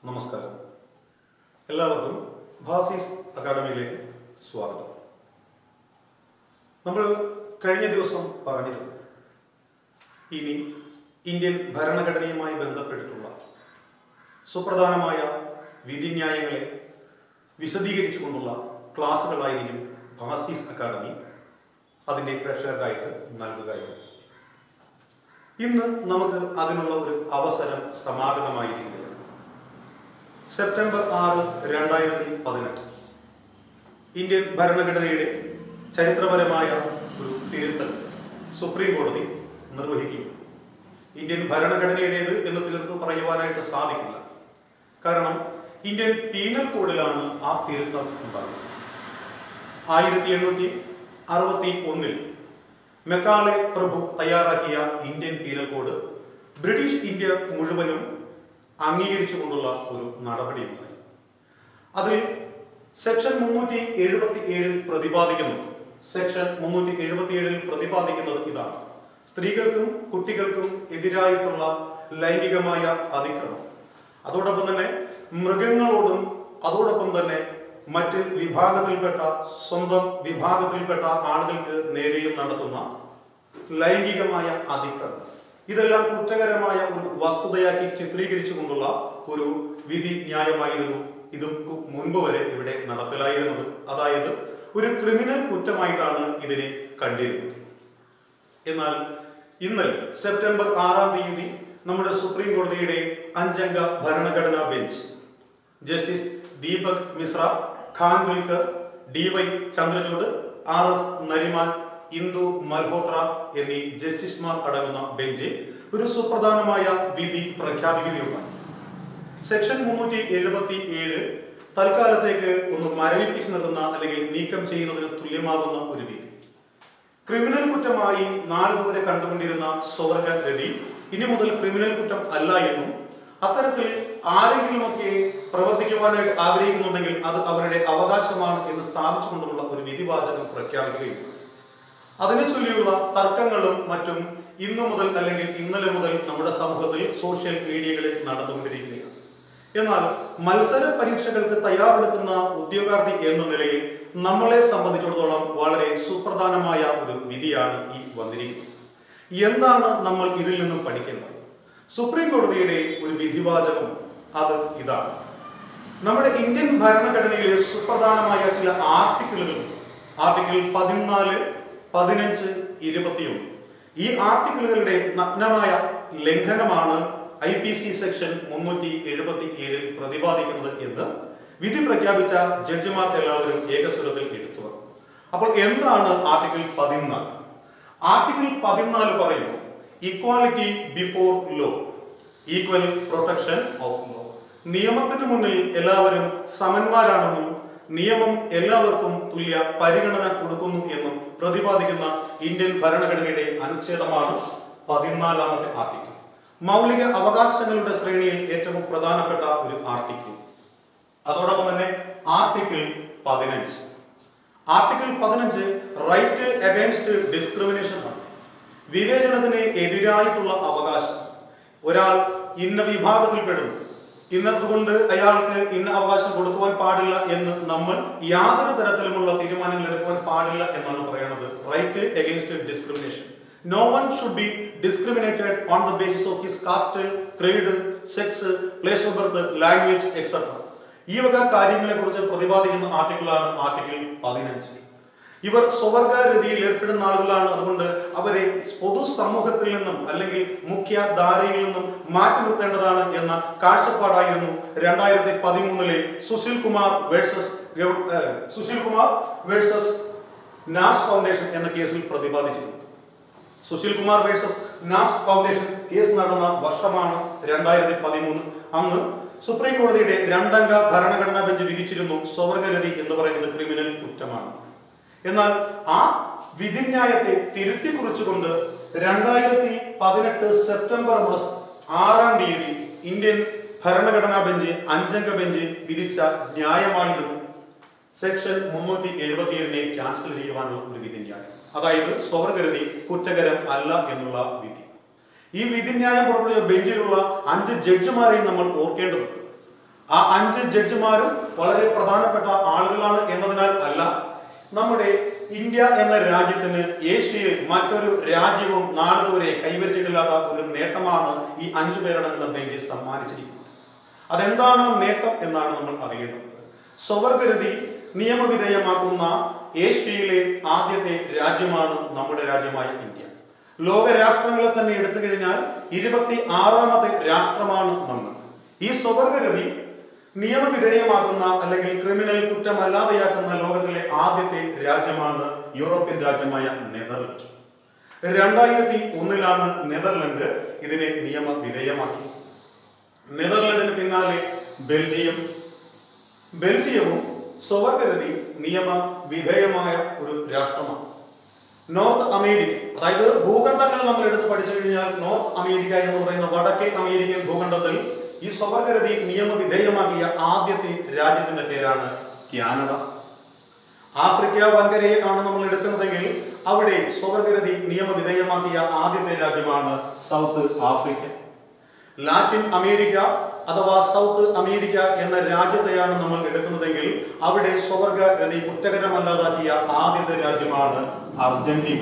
നമസ്കാരം എല്ലാവർക്കും ഭാസീസ് അക്കാഡമിയിലേക്ക് സ്വാഗതം നമ്മൾ കഴിഞ്ഞ ദിവസം പറഞ്ഞിരുന്നു ഇനി ഇന്ത്യൻ ഭരണഘടനയുമായി ബന്ധപ്പെട്ടിട്ടുള്ള സുപ്രധാനമായ വിധിന്യായങ്ങളെ വിശദീകരിച്ചുകൊണ്ടുള്ള ക്ലാസ്സുകളായിരിക്കും ഭാസീസ് അക്കാഡമി അതിൻ്റെ പ്രേക്ഷകർക്കായിട്ട് നൽകുകയായിരുന്നു ഇന്ന് നമുക്ക് അതിനുള്ള ഒരു അവസരം സമാഗതമായിരിക്കുകയാണ് സെപ്റ്റംബർ ആറ് രണ്ടായിരത്തി പതിനെട്ട് ഇന്ത്യൻ ഭരണഘടനയുടെ ചരിത്രപരമായ ഒരു തിരുത്തൽ സുപ്രീം കോടതി നിർവഹിക്കും ഇന്ത്യൻ ഭരണഘടനയുടേത് എന്ന് തീർത്ത് പറയുവാനായിട്ട് സാധിക്കില്ല കാരണം ഇന്ത്യൻ പീനൽ കോഡിലാണ് ആ തിരുത്തം ഉണ്ടാകുന്നത് ആയിരത്തി എണ്ണൂറ്റി അറുപത്തി ഒന്നിൽ മെക്കാളെ പ്രഭു തയ്യാറാക്കിയ Indian penal code British India മുഴുവനും അംഗീകരിച്ചുകൊണ്ടുള്ള ഒരു നടപടിയുണ്ടായി അതിൽ സെക്ഷൻ മുന്നൂറ്റി എഴുപത്തി ഏഴിൽ പ്രതിപാദിക്കുന്നു സെക്ഷൻ മുന്നൂറ്റി എഴുപത്തി ഏഴിൽ പ്രതിപാദിക്കുന്നത് ഇതാണ് സ്ത്രീകൾക്കും കുട്ടികൾക്കും എതിരായിട്ടുള്ള ലൈംഗികമായ അതിക്രമം അതോടൊപ്പം തന്നെ മൃഗങ്ങളോടും അതോടൊപ്പം തന്നെ മറ്റ് വിഭാഗത്തിൽപ്പെട്ട സ്വന്തം വിഭാഗത്തിൽപ്പെട്ട ആളുകൾക്ക് നേരെയും നടത്തുന്ന ലൈംഗികമായ അതിക്രമം ഇതെല്ലാം കുറ്റകരമായ ഒരു വസ്തുതയാക്കി ചിത്രീകരിച്ചുകൊണ്ടുള്ള ഒരു വിധി ന്യായമായിരുന്നു ഇതും കു- മുൻപ് വരെ ഇവിടെ നടപ്പിലായിരുന്നത് അതായത് ഒരു ക്രിമിനൽ കുറ്റമായിട്ടാണ് ഇതിനെ കണ്ടിരുന്നത് എന്നാൽ ഇന്നലെ സെപ്റ്റംബർ ആറാം തീയതി നമ്മുടെ സുപ്രീം കോടതിയുടെ അഞ്ചംഗ ഭരണഘടനാ bench justice Dipak Misra Khanwilkar D Y Chandrachud R F Nariman Indu Malhotra എന്നീ ജസ്റ്റിസുമാർ അടങ്ങുന്ന ബെഞ്ച് ഒരു സുപ്രധാനമായ വിധി പ്രഖ്യാപിക്കുകയുണ്ടായി സെക്ഷൻ മുന്നൂറ്റി എഴുപത്തി ഏഴ് തൽക്കാലത്തേക്ക് ഒന്ന് മരവിപ്പിച്ചു നിർത്തുന്ന അല്ലെങ്കിൽ നീക്കം ചെയ്യുന്നതിന് തുല്യമാകുന്ന ഒരു വിധി ക്രിമിനൽ കുറ്റമായി നാളിതുവരെ കണ്ടുകൊണ്ടിരുന്ന സ്വർഗഗതി ഇനി മുതൽ ക്രിമിനൽ കുറ്റം അല്ല എന്നും അത്തരത്തിൽ ആരെങ്കിലുമൊക്കെ പ്രവർത്തിക്കുവാനായിട്ട് ആഗ്രഹിക്കുന്നുണ്ടെങ്കിൽ അത് അവരുടെ അവകാശമാണ് എന്ന് സ്ഥാപിച്ചുകൊണ്ടുള്ള ഒരു വിധിവാചകം പ്രഖ്യാപിക്കുകയും അതിനെ ചൊല്ലിയുള്ള തർക്കങ്ങളും മറ്റും ഇന്നു മുതൽ അല്ലെങ്കിൽ ഇന്നലെ മുതൽ നമ്മുടെ സമൂഹത്തിൽ സോഷ്യൽ മീഡിയകളിൽ നടന്നുകൊണ്ടിരിക്കുകയാണ് എന്നാൽ മത്സര പരീക്ഷകൾക്ക് തയ്യാറെടുക്കുന്ന ഉദ്യോഗാർത്ഥി എന്ന നിലയിൽ നമ്മളെ സംബന്ധിച്ചിടത്തോളം വളരെ സുപ്രധാനമായ ഒരു വിധിയാണ് ഈ വന്നിരിക്കുന്നത് എന്താണ് നമ്മൾ ഇതിൽ നിന്നും പഠിക്കേണ്ടത് സുപ്രീം കോടതിയുടെ ഒരു വിധിവാചകം അത് ഇതാണ് നമ്മുടെ ഇന്ത്യൻ ഭരണഘടനയിലെ സുപ്രധാനമായ ചില ആർട്ടിക്കിളുകൾ ആർട്ടിക്കിൾ പതിനാല് പതിനഞ്ച് ഇരുപത്തിയൊന്ന് ഈ ആർട്ടിക്കിളുകളുടെ നഗ്നമായ ലംഘനമാണ് ഐ പി സി സെക്ഷൻ മുന്നൂറ്റി എഴുപത്തി ഏഴിൽ പ്രതിപാദിക്കുന്നത് എന്ന് വിധി പ്രഖ്യാപിച്ച ജഡ്ജിമാർ എല്ലാവരും ഏകസ്വരത്തിൽ എടുത്തു പറഞ്ഞു. അപ്പോൾ എന്താണ് ആർട്ടിക്കിൾ പതിനാല് ആർട്ടിക്കിൾ പതിനാല് പറയുന്നു equality before law equal protection of law നിയമത്തിന് മുന്നിൽ എല്ലാവരും സമന്മാരാണെന്നും നിയമം എല്ലാവർക്കും തുല്യ പരിഗണന കൊടുക്കുന്നു എന്നും പ്രതിപാദിക്കുന്ന ഇന്ത്യൻ ഭരണഘടനയുടെ അനുച്ഛേദമാണ് പതിനാലാമത്തെ ആർട്ടിക്കിൾ മൗലിക അവകാശങ്ങളുടെ ശ്രേണിയിൽ ഏറ്റവും പ്രധാനപ്പെട്ട ഒരു ആർട്ടിക്കിൾ അതോടൊപ്പം തന്നെ ആർട്ടിക്കിൾ പതിനഞ്ച് ആർട്ടിക്കിൾ പതിനഞ്ച് റൈറ്റ് അഗൈൻസ്റ്റ് ഡിസ്ക്രിമിനേഷൻ ആണ് വിവേചനത്തിന് എതിരായിട്ടുള്ള അവകാശം ഒരാൾ ഇന്ന വിഭാഗത്തിൽപ്പെടുന്നു ഇന്നതുകൊണ്ട് അയാൾക്ക് ഇന്ന അവകാശം കൊടുക്കുവാൻ പാടില്ല എന്ന് നമ്മൾ യാതൊരു തരത്തിലുമുള്ള തീരുമാനങ്ങൾ എടുക്കുവാൻ പാടില്ല എന്നാണ് പറയുന്നത് right against discrimination no one should be discriminated on the basis of his caste creed sex place of birth language etcetera ഈ വക കാര്യങ്ങളെ കുറിച്ച് പ്രതിപാദിക്കുന്ന ആർട്ടിക്കിളാണ് ആർട്ടിക്കിൾ പതിനഞ്ച് ഇവർ സ്വവർഗരതിയിൽ ഏർപ്പെടുന്ന ആളുകളാണ് അതുകൊണ്ട് അവരെ പൊതുസമൂഹത്തിൽ നിന്നും അല്ലെങ്കിൽ മുഖ്യധാരയിൽ നിന്നും മാറ്റി നിർത്തേണ്ടതാണ് എന്ന കാഴ്ചപ്പാടായിരുന്നു രണ്ടായിരത്തി പതിമൂന്നിലെ Sushil Kumar versus Sushil Kumar versus Naz foundation എന്ന കേസിൽ പ്രതിപാദിച്ചിരുന്നത് Sushil Kumar versus Naz foundation case നടന്ന വർഷമാണ് രണ്ടായിരത്തി പതിമൂന്ന് അന്ന് സുപ്രീം കോടതിയുടെ രണ്ടംഗ ഭരണഘടനാ ബെഞ്ച് വിധിച്ചിരുന്നു സ്വവർഗരതി എന്ന് പറയുന്നത് ക്രിമിനൽ കുറ്റമാണ് എന്നാൽ ആ വിധിന്യായത്തെ തിരുത്തി കുറിച്ചുകൊണ്ട് രണ്ടായിരത്തി പതിനെട്ട് സെപ്റ്റംബർ മാസം ആറാം തീയതി ഇന്ത്യൻ ഭരണഘടനാ ബെഞ്ച് അഞ്ചംഗ ബെഞ്ച് വിധിച്ച ന്യായമായിരുന്നു സെക്ഷൻ മുന്നൂറ്റി എഴുപത്തിയേഴിനെ ക്യാൻസൽ ചെയ്യുവാനുള്ള ഒരു വിധിന്യായം അതായത് സ്വർഗരതി കുറ്റകരം അല്ല എന്നുള്ള വിധി ഈ വിധിന്യായം പുറപ്പെടുവിച്ച ബെഞ്ചിലുള്ള അഞ്ച് ജഡ്ജിമാരെയും നമ്മൾ ഓർക്കേണ്ടതുണ്ട് ആ അഞ്ച് ജഡ്ജിമാരും വളരെ പ്രധാനപ്പെട്ട ആളുകളാണ് എന്നതിനാൽ അല്ല നമ്മുടെ ഇന്ത്യ എന്ന രാജ്യത്തിന് ഏഷ്യയിൽ മറ്റൊരു രാജ്യവും നാളിതുവരെ കൈവരിച്ചിട്ടില്ലാത്ത ഒരു നേട്ടമാണ് ഈ അഞ്ചു പേരടങ്ങുന്ന ബെഞ്ച് സമ്മാനിച്ചിരിക്കുന്നത് അതെന്താണ് നേട്ടം എന്നാണ് നമ്മൾ അറിയേണ്ടത് സ്വവർഗരതി നിയമവിധേയമാക്കുന്ന ഏഷ്യയിലെ ആദ്യത്തെ രാജ്യമാണ് നമ്മുടെ രാജ്യമായ ഇന്ത്യ ലോക രാഷ്ട്രങ്ങളെ തന്നെ എടുത്തു കഴിഞ്ഞാൽ ഇരുപത്തി ആറാമത്തെ രാഷ്ട്രമാണ് നമ്മൾ ഈ സ്വവർഗരതി നിയമവിധേയമാക്കുന്ന അല്ലെങ്കിൽ ക്രിമിനൽ കുറ്റമല്ലാതെയാക്കുന്ന ലോകത്തിലെ ആദ്യത്തെ രാജ്യമാണ് യൂറോപ്യൻ രാജ്യമായ നെതർലൻഡ് രണ്ടായിരത്തി ഒന്നിലാണ് നെതർലൻഡ് ഇതിനെ നിയമവിധേയമാക്കി നെതർലൻഡിന് പിന്നാലെ ബെൽജിയം ബെൽജിയവും സ്വവർഗരതി നിയമ വിധേയമായ ഒരു രാഷ്ട്രമാണ് നോർത്ത് അമേരിക്ക അതായത് ഭൂഖണ്ഡങ്ങൾ നമ്മൾ എടുത്ത് പഠിച്ചു കഴിഞ്ഞാൽ നോർത്ത് അമേരിക്ക എന്ന് പറയുന്ന വടക്കേ അമേരിക്കൻ ഭൂഖണ്ഡത്തിൽ ഈ സ്വവർഗരതി നിയമവിധേയമാക്കിയ ആദ്യത്തെ രാജ്യത്തിന്റെ പേരാണ് കാനഡ ആഫ്രിക്ക വൻകരയെ ആണ് നമ്മൾ എടുക്കുന്നതെങ്കിൽ അവിടെ സ്വവർഗരതി നിയമവിധേയമാക്കിയ ആദ്യത്തെ രാജ്യമാണ് സൗത്ത് ആഫ്രിക്ക ലാറ്റിൻ അമേരിക്ക അഥവാ സൗത്ത് അമേരിക്ക എന്ന രാജ്യത്തെയാണ് നമ്മൾ എടുക്കുന്നതെങ്കിൽ അവിടെ സ്വവർഗരതി കുറ്റകരമല്ലാതാക്കിയ ആദ്യത്തെ രാജ്യമാണ് അർജന്റീന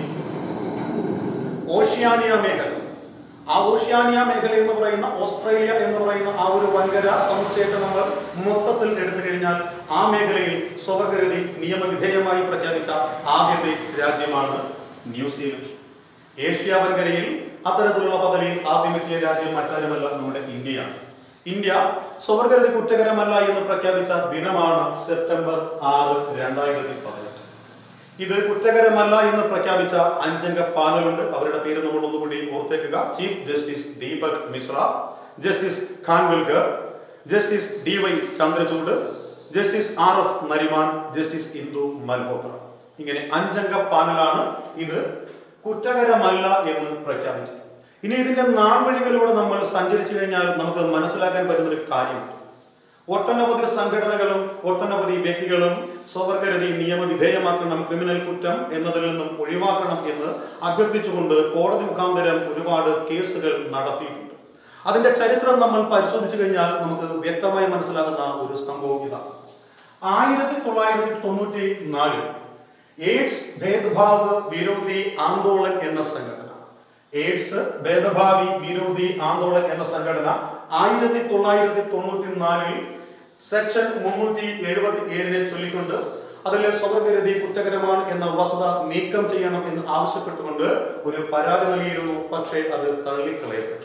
ഓഷ്യാനിയ മേഖല ആ ഓഷ്യാനിയ മേഖല എന്ന് പറയുന്ന ഓസ്ട്രേലിയ എന്ന് പറയുന്ന ആ ഒരു വൻകര സമുച്ചയത്തെ നമ്മൾ മൊത്തത്തിൽ എടുത്തു കഴിഞ്ഞാൽ ആ മേഖലയിൽ സ്വവർഗരതി നിയമവിധേയമായി പ്രഖ്യാപിച്ച ആദ്യത്തെ രാജ്യമാണ് ന്യൂസിലൻഡ് ഏഷ്യ വൻകരയിൽ അത്തരത്തിലുള്ള പദവിയിൽ ആദ്യമെത്തിയ രാജ്യം മറ്റാരുമല്ല നമ്മുടെ ഇന്ത്യയാണ് ഇന്ത്യ സ്വവർഗരതി കുറ്റകരമല്ല എന്ന് പ്രഖ്യാപിച്ച ദിനമാണ് സെപ്റ്റംബർ ആറ് രണ്ടായിരത്തി പതിനെട്ട് ഇത് കുറ്റകരമല്ല എന്ന് പ്രഖ്യാപിച്ച അഞ്ചംഗ പാനലുണ്ട് അവരുടെ പേര് നമ്മൾ ഒന്നുകൂടി ഓർത്തേക്കുക chief justice Dipak Misra justice Khanwilkar justice D Y Chandrachud justice R F Nariman justice Indu Malhotra ഇങ്ങനെ അഞ്ചംഗ പാനലാണ് ഇത് കുറ്റകരമല്ല എന്ന് പ്രഖ്യാപിച്ചത് ഇനി ഇതിന്റെ നാൾവഴികളിലൂടെ നമ്മൾ സഞ്ചരിച്ചു കഴിഞ്ഞാൽ നമുക്ക് മനസ്സിലാക്കാൻ പറ്റുന്ന ഒരു കാര്യമുണ്ട് ഒട്ടനവധി സംഘടനകളും ഒട്ടനവധി വ്യക്തികളും സ്വവർഗരതി നിയമവിധേയമാക്കണം ക്രിമിനൽ കുറ്റം എന്നതിൽ നിന്നും ഒഴിവാക്കണം എന്ന് അഭ്യർത്ഥിച്ചുകൊണ്ട് കോടതി മുഖാന്തരം ഒരുപാട് കേസുകൾ നടത്തിയിട്ടുണ്ട് അതിന്റെ ചരിത്രം നമ്മൾ പരിശോധിച്ചു കഴിഞ്ഞാൽ നമുക്ക് വ്യക്തമായി മനസ്സിലാകുന്ന ഒരു സംഭവം ഇതാണ് ആയിരത്തി തൊള്ളായിരത്തി തൊണ്ണൂറ്റി നാലിൽ എയ്ഡ്സ് ഭേദഭാവ് വിരോധി ആന്തോളൻ എന്ന സംഘടന എയ്ഡ്സ് ഭേദഭാവി വിരോധി ആന്തോളൻ എന്ന സംഘടന ആയിരത്തി തൊള്ളായിരത്തി തൊണ്ണൂറ്റി നാലിൽ സെക്ഷൻ മുന്നൂറ്റി എഴുപത്തി ഏഴിനെ ചൊല്ലിക്കൊണ്ട് അതിലെ സ്വവർഗരതി കുറ്റകരമാണ് എന്ന വസ്തുത നീക്കം ചെയ്യണം എന്ന് ആവശ്യപ്പെട്ടുകൊണ്ട് ഒരു പരാതി നൽകിയിരുന്നു പക്ഷേ അത് തള്ളിക്കളയപ്പെട്ടു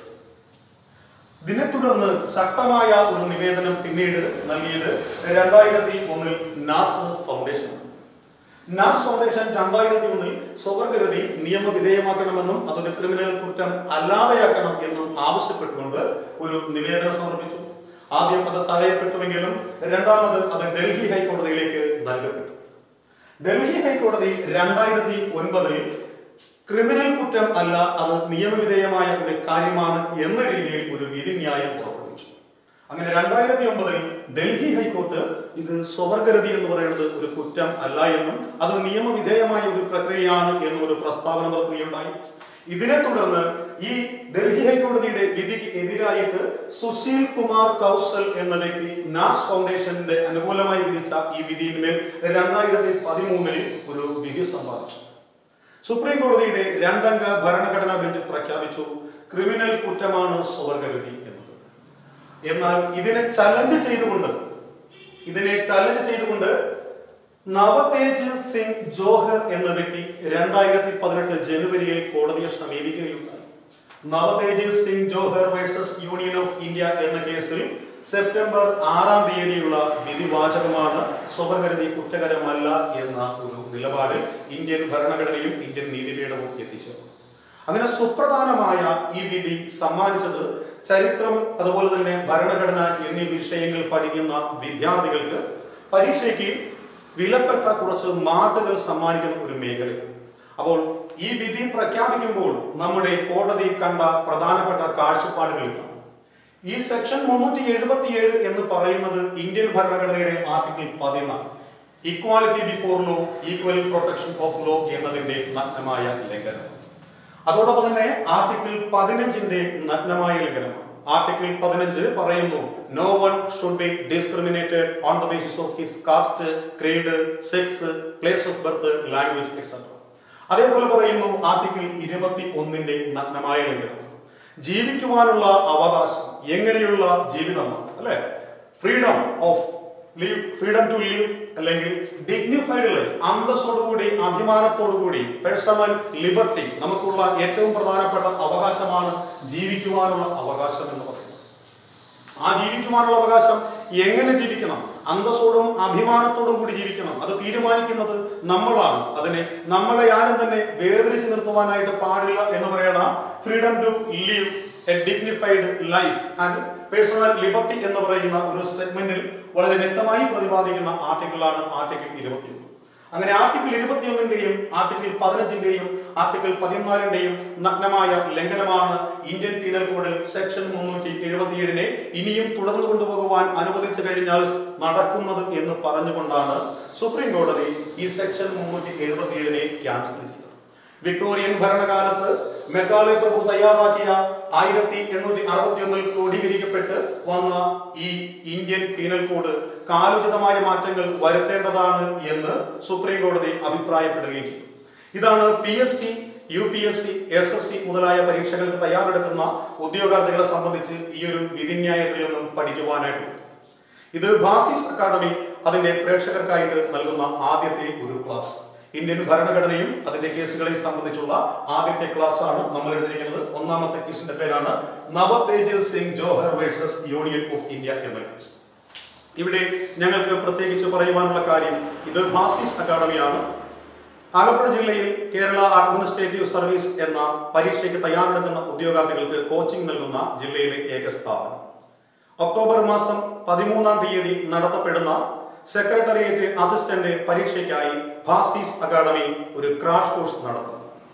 ഇതിനെ തുടർന്ന് ശക്തമായ ഒരു നിവേദനം പിന്നീട് നൽകിയത് രണ്ടായിരത്തി ഒന്നിൽ നാസ് ഫൗണ്ടേഷൻ നാസ് ഫൗണ്ടേഷൻ രണ്ടായിരത്തി ഒന്നിൽ സ്വവർഗരതി നിയമവിധേയമാക്കണമെന്നും അതൊരു ക്രിമിനൽ കുറ്റം അല്ലാതെയാക്കണം എന്നും ആവശ്യപ്പെട്ടുകൊണ്ട് ഒരു നിവേദനം സമർപ്പിച്ചു ആദ്യം അത് തടയപ്പെട്ടുവെങ്കിലും രണ്ടാമത് അത് ഡൽഹി ഹൈക്കോടതിയിലേക്ക് നൽകപ്പെട്ടു ഡൽഹി ഹൈക്കോടതി രണ്ടായിരത്തി ഒൻപതിൽ ക്രിമിനൽ കുറ്റം അല്ല അത് നിയമവിധേയമായ ഒരു കാര്യമാണ് എന്ന രീതിയിൽ ഒരു വിധിന്യായം പുറപ്പെടുവിച്ചു അങ്ങനെ രണ്ടായിരത്തി ഒമ്പതിൽ ഡൽഹി ഹൈക്കോർട്ട് ഇത് സ്വവർഗരതി എന്ന് പറയുന്നത് ഒരു കുറ്റം അല്ല എന്നും അത് നിയമവിധേയമായ ഒരു പ്രക്രിയയാണ് എന്നും ഒരു പ്രസ്താവന നടത്തുകയുണ്ടായി ഇതിനെ തുടർന്ന് ഈ ഡൽഹി ഹൈക്കോടതിയുടെ വിധിക്ക് എതിരായിട്ട് സുശീൽ കുമാർ കൗശൽ എന്ന വ്യക്തി നാസ് ഫൗണ്ടേഷന്റെ അനുകൂലമായി വിധിച്ച ഈ വിധിയിന്മേൽ രണ്ടായിരത്തി പതിമൂന്നിൽ ഒരു വിധി സമ്പാദിച്ചു സുപ്രീം കോടതിയുടെ രണ്ടംഗ ഭരണഘടനാ ബെഞ്ച് പ്രഖ്യാപിച്ചു ക്രിമിനൽ കുറ്റമാണ് സ്വവർഗരതി എന്നത് എന്നാൽ ഇതിനെ ചലഞ്ച് ചെയ്തുകൊണ്ട് ഇതിനെ ചലഞ്ച് ചെയ്തുകൊണ്ട് നവതേജ് സിംഗ് ജോഹർ എന്ന വ്യക്തി രണ്ടായിരത്തി പതിനെട്ട് ജനുവരിയിൽ കോടതിയെ സമീപിക്കുകയുണ്ടായി Navtej Singh Johar versus union of India എന്ന കേസിൽ സെപ്റ്റംബർ ആറാം തീയതിയുള്ള വിധിവാചകമാണ് സ്വവർഗരതി കുറ്റകരമല്ല എന്ന ഒരു നിലപാടിൽ ഇന്ത്യൻ ഭരണഘടനയും ഇന്ത്യൻ നീതിപീഠവും എത്തിച്ചത് അങ്ങനെ സുപ്രധാനമായ ഈ വിധി സമ്മാനിച്ചത് ചരിത്രം അതുപോലെ തന്നെ ഭരണഘടന എന്നീ വിഷയങ്ങൾ പഠിക്കുന്ന വിദ്യാർത്ഥികൾക്ക് പരീക്ഷയ്ക്ക് വിലപ്പെട്ട കുറച്ച് മാർക്കുകൾ സമ്മാനിക്കുന്ന ഒരു മേഖല അപ്പോൾ ഈ വിധി പ്രഖ്യാപിക്കുമ്പോൾ നമ്മുടെ കോടതി കണ്ട പ്രധാനപ്പെട്ട കാഴ്ചപ്പാടുകൾ ഇതാണ് ഈ സെക്ഷൻ മുന്നൂറ്റി എഴുപത്തിയേഴ് എന്ന് പറയുന്നത് ഇന്ത്യൻ ഭരണഘടനയുടെ ആർട്ടിക്കിൾ പതിനാല് equality before law equal protection of law എന്നതിന്റെ നഗ്നമായ ലംഘനം അതോടൊപ്പം തന്നെ ആർട്ടിക്കിൾ പതിനഞ്ചിന്റെ നഗ്നമായ ലംഘനമാണ് ആർട്ടിക്കിൾ പതിനഞ്ച് പറയുന്നു no one should be discriminated on the basis of his caste creed sex place of birth language etcetera അതേപോലെ പറയുന്നു ആർട്ടിക്കിൾ ഇരുപത്തി ഒന്നിന്റെ നഗ്നമായ ലംഘനം ജീവിക്കുവാനുള്ള അവകാശം എങ്ങനെയുള്ള ജീവിതമാണ് അല്ലെ freedom of live freedom to live അല്ലെങ്കിൽ ഡിഗ്നിഫൈഡ് ലൈഫ് അന്തസ്സോടുകൂടി അഭിമാനത്തോടുകൂടി പേഴ്സണൽ ലിബർട്ടി നമുക്കുള്ള ഏറ്റവും പ്രധാനപ്പെട്ട അവകാശമാണ് ജീവിക്കുവാനുള്ള അവകാശം എന്ന് പറയുന്നത് ആ ജീവിക്കുവാനുള്ള അവകാശം എങ്ങനെ ജീവിക്കണം അന്തസ്സോടും അഭിമാനത്തോടും കൂടി ജീവിക്കണം അത് തീരുമാനിക്കുന്നത് നമ്മളാണ് അതിനെ നമ്മളെ ആരും തന്നെ വേദനിച്ച് നിർത്തുവാനായിട്ട് പാടില്ല എന്ന് പറയണ freedom to live a dignified life and personal liberty എന്ന് പറയുന്ന ഒരു സെഗ്മെന്റിൽ വളരെ വ്യക്തമായി പ്രതിപാദിക്കുന്ന ആർട്ടിക്കിളാണ് ആർട്ടിക്കിൾ ഇരുപത്തിയൊന്ന് അങ്ങനെ ആർട്ടിക്കിൾ ഇരുപത്തിയൊന്നിന്റെയും ആർട്ടിക്കിൾ പതിനഞ്ചിന്റെയും ആർട്ടിക്കിൾ പതിനാലിന്റെയും നഗ്നമായ ലംഘനമാണ് ഇന്ത്യൻ പീനൽ കോഡിൽ സെക്ഷൻ മുന്നൂറ്റി എഴുപത്തിയേഴിനെ ഇനിയും തുടർന്നു കൊണ്ടുപോകുവാൻ അനുവദിച്ചു കഴിഞ്ഞാൽ നടക്കുന്നത് എന്ന് പറഞ്ഞുകൊണ്ടാണ് സുപ്രീം കോടതി ഈ സെക്ഷൻ മുന്നൂറ്റി എഴുപത്തിയേഴിനെ ക്യാൻസൽ ചെയ്തത് വിക്ടോറിയൻ ഭരണകാലത്ത് മെക്കാളെ പ്രഭു തയ്യാറാക്കിയ ആയിരത്തി എണ്ണൂറ്റി അറുപത്തി ഒന്നിൽ ക്രോഡീകരിക്കപ്പെട്ട് വന്ന ഈ ഇന്ത്യൻ പീനൽ കോഡ് കാലോചിതമായ മാറ്റങ്ങൾ വരുത്തേണ്ടതാണ് എന്ന് സുപ്രീം കോടതി അഭിപ്രായപ്പെടുകയും ചെയ്തു ഇതാണ് P S C U P S C S S C മുതലായ പരീക്ഷകൾക്ക് തയ്യാറെടുക്കുന്ന ഉദ്യോഗാർത്ഥികളെ സംബന്ധിച്ച് ഈ ഒരു വിധിന്യായത്തിൽ നിന്നും പഠിക്കുവാനായിട്ടുണ്ട് ഇത് ബാസിസ് അക്കാദമി അതിന്റെ പ്രേക്ഷകർക്കായിട്ട് നൽകുന്ന ആദ്യത്തെ ഒരു ക്ലാസ് ഇന്ത്യൻ ഭരണഘടനയും അതിന്റെ കേസുകളെയും സംബന്ധിച്ചുള്ള ആദ്യത്തെ ക്ലാസ് ആണ് നമ്മൾ എടുത്തിരിക്കുന്നത് ഒന്നാമത്തെ കേസിന്റെ പേരാണ് Navtej Singh Johar versus union of India എന്ന കേസ് ഇവിടെ ഞങ്ങൾക്ക് പ്രത്യേകിച്ച് പറയുവാനുള്ള കാര്യം ഇത് ബാസിസ് അക്കാദമിയാണ് ആലപ്പുഴ ജില്ലയിൽ കേരള അഡ്മിനിസ്ട്രേറ്റീവ് സർവീസ് എന്ന പരീക്ഷയ്ക്ക് തയ്യാറെടുക്കുന്ന ഉദ്യോഗാർത്ഥികൾക്ക് കോച്ചിംഗ് നൽകുന്ന ജില്ലയിലെ ഏക സ്ഥാപനം ഒക്ടോബർ മാസം പതിമൂന്നാം തീയതി നടത്തപ്പെടുന്ന സെക്രട്ടേറിയറ്റ് അസിസ്റ്റന്റ് പരീക്ഷയ്ക്കായി ഭാസീസ് അക്കാദമി ഒരു ക്രാഷ് കോഴ്സ് നടത്തുന്നു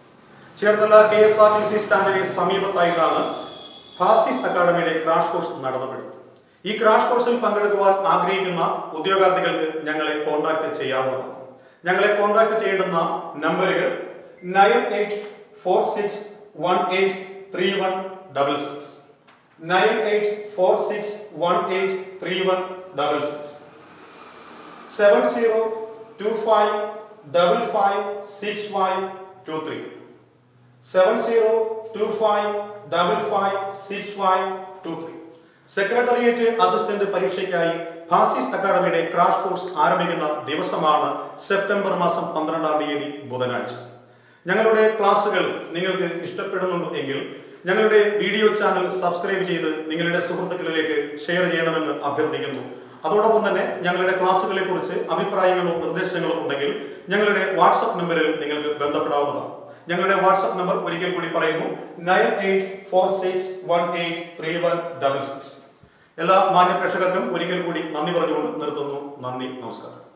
Cherthala K S R T C സ്റ്റാൻഡിന് സമീപത്തായിട്ടാണ് ഭാസീസ് അക്കാദമിയുടെ ക്രാഷ് കോഴ്സ് നടത്തപ്പെടുന്നത് ഈ ക്രാഷ് കോഴ്സിൽ പങ്കെടുക്കുവാൻ ആഗ്രഹിക്കുന്ന ഉദ്യോഗാർത്ഥികൾക്ക് ഞങ്ങളെ കോൺടാക്ട് ചെയ്യാവുന്നതാണ് ഞങ്ങളെ കോൺടാക്ട് ചെയ്യേണ്ടുന്ന നമ്പറുകൾ nine eight four six one eight three one double six nine eight four six one eight three one double six seven zero two five double five six five two three seven zero two five double five six five two three secretariat assistant പരീക്ഷയ്ക്കായി ഫാസിസ് അക്കാദമിയുടെ crash course ആരംഭിക്കുന്ന ദിവസമാണ് September മാസം പന്ത്രണ്ടാം തീയതി ബുധനാഴ്ച ഞങ്ങളുടെ ക്ലാസ്സുകൾ നിങ്ങൾക്ക് ഇഷ്ടപ്പെടുന്നുണ്ടോ എങ്കിൽ ഞങ്ങളുടെ വീഡിയോ ചാനൽ സബ്സ്ക്രൈബ് ചെയ്ത് നിങ്ങളുടെ സുഹൃത്തുക്കളിലേക്ക് ഷെയർ ചെയ്യണമെന്ന് അഭ്യർത്ഥിക്കുന്നു അതോടൊപ്പം തന്നെ ഞങ്ങളുടെ ക്ലാസ്സുകളെ കുറിച്ച് അഭിപ്രായങ്ങളോ നിർദ്ദേശങ്ങളോ ഉണ്ടെങ്കിൽ ഞങ്ങളുടെ വാട്സപ്പ് നമ്പറിൽ നിങ്ങൾക്ക് ബന്ധപ്പെടാവുന്നതാണ് ഞങ്ങളുടെ വാട്സപ്പ് നമ്പർ ഒരിക്കൽ കൂടി പറയുന്നു nine eight four six one eight three one double six എല്ലാ മാന്യ പ്രേക്ഷകർക്കും ഒരിക്കൽ കൂടി നന്ദി പറഞ്ഞുകൊണ്ട് നിർത്തുന്നു നന്ദി നമസ്കാരം